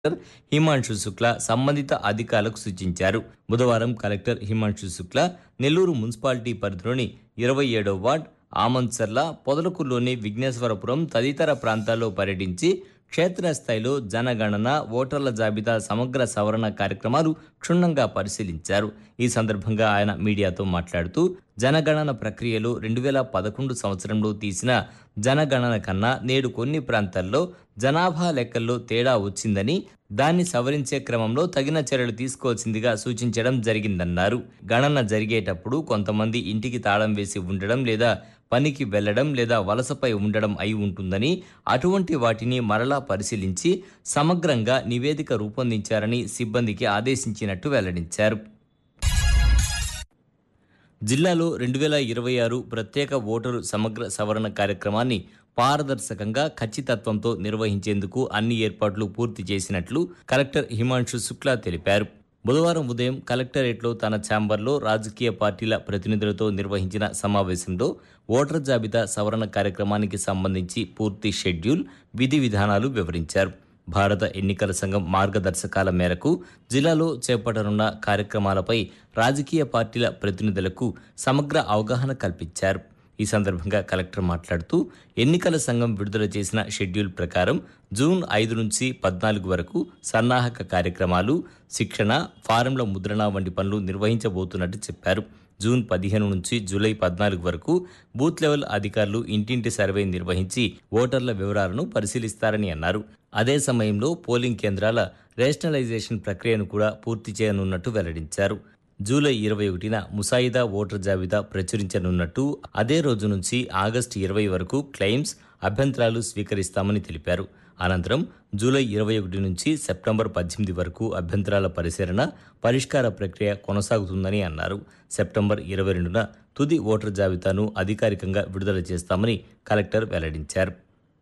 collector Himanshu Shukla సంబంధిత అధికారులకు సూచించారు బుధవారం కలెక్టర్ హిమాంశు శుక్లా నెల్లూరు మున్సిపాలిటీ పరిధిలోని ఇరవై ఏడో వార్డ్ ఆమంత్సర్ల పొదలకూరులోని విఘ్నేశ్వరపురం తదితర ప్రాంతాల్లో పర్యటించి క్షేత్రస్థాయిలో జనగణన ఓటర్ల జాబితా సమగ్ర సవరణ కార్యక్రమాలు క్షుణ్ణంగా పరిశీలించారు ఈ సందర్భంగా ఆయన మీడియాతో మాట్లాడుతూ జనగణన ప్రక్రియలో రెండు వేల పదకొండు సంవత్సరంలో తీసిన జనగణన కన్నా నేడు కొన్ని ప్రాంతాల్లో జనాభా లెక్కల్లో తేడా వచ్చిందని దాన్ని సవరించే క్రమంలో తగిన చర్యలు తీసుకోవాల్సిందిగా సూచించడం జరిగిందన్నారు గణన జరిగేటప్పుడు కొంతమంది ఇంటికి తాళం వేసి ఉండడం లేదా పనికి వెళ్లడం లేదా వలసపై ఉండడం అయి ఉంటుందని అటువంటి వాటిని మరలా పరిశీలించి సమగ్రంగా నివేదిక రూపొందించారని సిబ్బందికి ఆదేశించినట్టు వెల్లడించారు జిల్లాలో రెండు వేల ఇరవై ఆరు ప్రత్యేక ఓటరు సమగ్ర సవరణ కార్యక్రమాన్ని పారదర్శకంగా ఖచ్చితత్వంతో నిర్వహించేందుకు అన్ని ఏర్పాట్లు పూర్తి చేసినట్లు కలెక్టర్ హిమాంశు శుక్లా తెలిపారు బుధవారం ఉదయం కలెక్టరేట్లో తన ఛాంబర్లో రాజకీయ పార్టీల ప్రతినిధులతో నిర్వహించిన సమావేశంలో ఓటర్ జాబితా సవరణ కార్యక్రమానికి సంబంధించి పూర్తి షెడ్యూల్ విధి విధానాలు వివరించారు భారత ఎన్నికల సంఘం మార్గదర్శకాల మేరకు జిల్లాలో చేపట్టనున్న కార్యక్రమాలపై రాజకీయ పార్టీల ప్రతినిధులకు సమగ్ర అవగాహన కల్పించారు ఈ సందర్భంగా కలెక్టర్ మాట్లాడుతూ ఎన్నికల సంఘం విడుదల చేసిన షెడ్యూల్ ప్రకారం జూన్ ఐదు నుంచి పద్నాలుగు వరకు సన్నాహక కార్యక్రమాలు శిక్షణ ఫారంల ముద్రణ వంటి పనులు నిర్వహించబోతున్నట్టు చెప్పారు జూన్ పదిహేను నుంచి జూలై పద్నాలుగు వరకు బూత్ లెవెల్ అధికారులు ఇంటింటి సర్వే నిర్వహించి ఓటర్ల వివరాలను పరిశీలిస్తారని అన్నారు అదే సమయంలో పోలింగ్ కేంద్రాల రేషనలైజేషన్ ప్రక్రియను కూడా పూర్తి చేయనున్నట్టు వెల్లడించారు జూలై ఇరవై ఒకటిన ముసాయిదా ఓటర్ జాబితా ప్రచురించనున్నట్టు అదే రోజు నుంచి ఆగస్టు ఇరవై వరకు క్లెయిమ్స్ అభ్యంతరాలు స్వీకరిస్తామని తెలిపారు అనంతరం జూలై ఇరవై ఒకటి నుంచి సెప్టెంబర్ పద్దెనిమిది వరకు అభ్యంతరాల పరిశీలన పరిష్కార ప్రక్రియ కొనసాగుతుందని అన్నారు సెప్టెంబర్ ఇరవై రెండున తుది ఓటర్ జాబితాను అధికారికంగా విడుదల చేస్తామని కలెక్టర్ వెల్లడించారు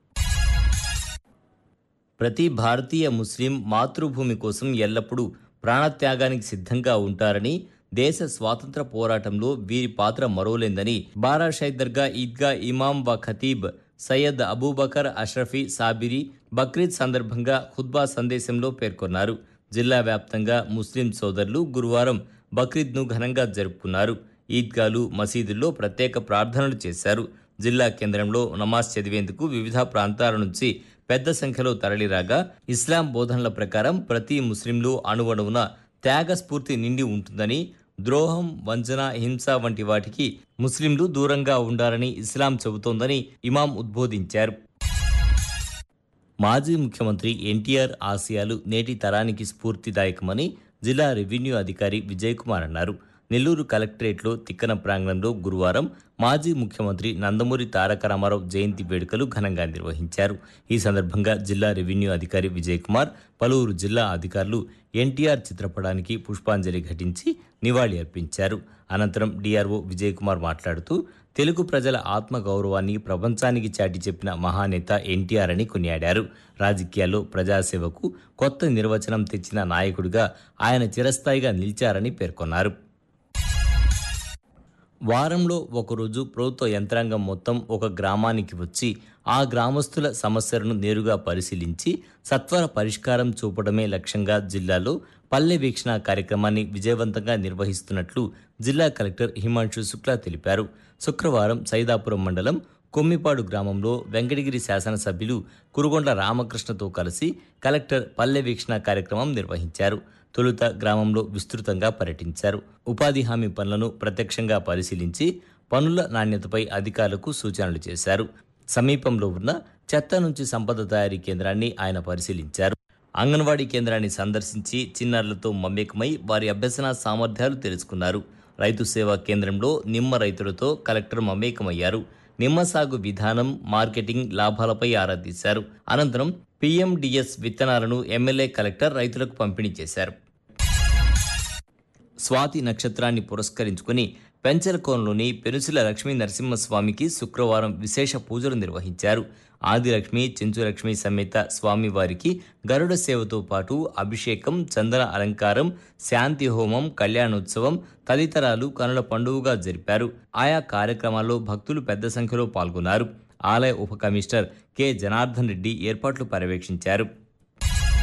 ప్రతి భారతీయ ముస్లిం మాతృభూమి కోసం ఎల్లప్పుడూ ప్రాణత్యాగానికి సిద్ధంగా ఉంటారని దేశ స్వాతంత్ర పోరాటంలో వీరి పాత్ర మరోలేందని బారా షైద్ దర్గా ఈద్గా ఇమాం వ ఖతీబ్ సయ్యద్ అబూబకర్ అష్రఫీ సాబిరి బక్రీద్ సందర్భంగా ఖుద్బా సందేశంలో పేర్కొన్నారు జిల్లా వ్యాప్తంగా ముస్లిం సోదరులు గురువారం బక్రీద్ను ఘనంగా జరుపుకున్నారు ఈద్గాలు మసీదుల్లో ప్రత్యేక ప్రార్థనలు చేశారు జిల్లా కేంద్రంలో నమాజ్ చదివేందుకు వివిధ ప్రాంతాల నుంచి పెద్ద సంఖ్యలో తరలిరాగా ఇస్లాం బోధనల ప్రకారం ప్రతి ముస్లింలు అణువణువున త్యాగ స్ఫూర్తి నిండి ఉంటుందని ద్రోహం వంచన హింస వంటి వాటికి ముస్లింలు దూరంగా ఉండాలని ఇస్లాం చెబుతోందని ఇమాం ఉద్బోధించారు మాజీ ముఖ్యమంత్రి ఎన్టీఆర్ ఆశయాలు నేటి తరానికి స్ఫూర్తిదాయకమని జిల్లా రెవెన్యూ అధికారి విజయ్ కుమార్ అన్నారు నెల్లూరు కలెక్టరేట్లో తిక్కన ప్రాంగణంలో గురువారం మాజీ ముఖ్యమంత్రి నందమూరి తారక రామారావు జయంతి వేడుకలు ఘనంగా నిర్వహించారు ఈ సందర్భంగా జిల్లా రెవెన్యూ అధికారి విజయ్ కుమార్ పలువురు జిల్లా అధికారులు ఎన్టీఆర్ చిత్రపటానికి పుష్పాంజలి ఘటించి నివాళి అర్పించారు అనంతరం డిఆర్ఓ విజయ్ కుమార్ మాట్లాడుతూ తెలుగు ప్రజల ఆత్మ గౌరవాన్ని ప్రపంచానికి చాటి చెప్పిన మహానేత ఎన్టీఆర్ అని కొనియాడారు రాజకీయాల్లో ప్రజాసేవకు కొత్త నిర్వచనం తెచ్చిన నాయకుడిగా ఆయన చిరస్థాయిగా నిలిచారని పేర్కొన్నారు వారంలో ఒకరోజు ప్రభుత్వ యంత్రాంగం మొత్తం ఒక గ్రామానికి వచ్చి ఆ గ్రామస్తుల సమస్యలను నేరుగా పరిశీలించి సత్వర పరిష్కారం చూపడమే లక్ష్యంగా జిల్లాలో పల్లె వీక్షణ కార్యక్రమాన్ని విజయవంతంగా నిర్వహిస్తున్నట్లు జిల్లా కలెక్టర్ హిమాంశు శుక్లా తెలిపారు శుక్రవారం సైదాపురం మండలం కొమ్మిపాడు గ్రామంలో వెంకటగిరి శాసనసభ్యులు కురుగొండ రామకృష్ణతో కలిసి కలెక్టర్ పల్లె వీక్షణ కార్యక్రమం నిర్వహించారు తొలుత గ్రామంలో విస్తృతంగా పర్యటించారు ఉపాధి హామీ పనులను ప్రత్యక్షంగా పరిశీలించి పనుల నాణ్యతపై అధికారులకు సూచనలు చేశారు సమీపంలో ఉన్న చెత్త నుంచి సంపద తయారీ కేంద్రాన్ని ఆయన పరిశీలించారు అంగన్వాడీ కేంద్రాన్ని సందర్శించి చిన్నారులతో మమేకమై వారి అభ్యసన సామర్థ్యాలు తెలుసుకున్నారు రైతు సేవా కేంద్రంలో నిమ్మ రైతులతో కలెక్టర్ మమేకమయ్యారు నిమ్మ సాగు విధానం మార్కెటింగ్ లాభాలపై ఆరా తీశారు అనంతరం పీఎండిఎస్ విత్తనాలను ఎమ్మెల్యే కలెక్టర్ రైతులకు పంపిణీ చేశారు స్వాతి నక్షత్రాన్ని పురస్కరించుకుని పెంచలకోనలోని పెనుసిల లక్ష్మీ నరసింహస్వామికి శుక్రవారం విశేష పూజలు నిర్వహించారు ఆదిలక్ష్మి చెంచులక్ష్మి సమేత స్వామివారికి గరుడ సేవతో పాటు అభిషేకం చందన అలంకారం శాంతి హోమం కళ్యాణోత్సవం తదితరాలు కనుల పండుగగా జరిపారు ఆయా కార్యక్రమాల్లో భక్తులు పెద్ద సంఖ్యలో పాల్గొన్నారు ఆలయ ఉప కమిషనర్ కె జనార్దన్ రెడ్డి ఏర్పాట్లు పర్యవేక్షించారు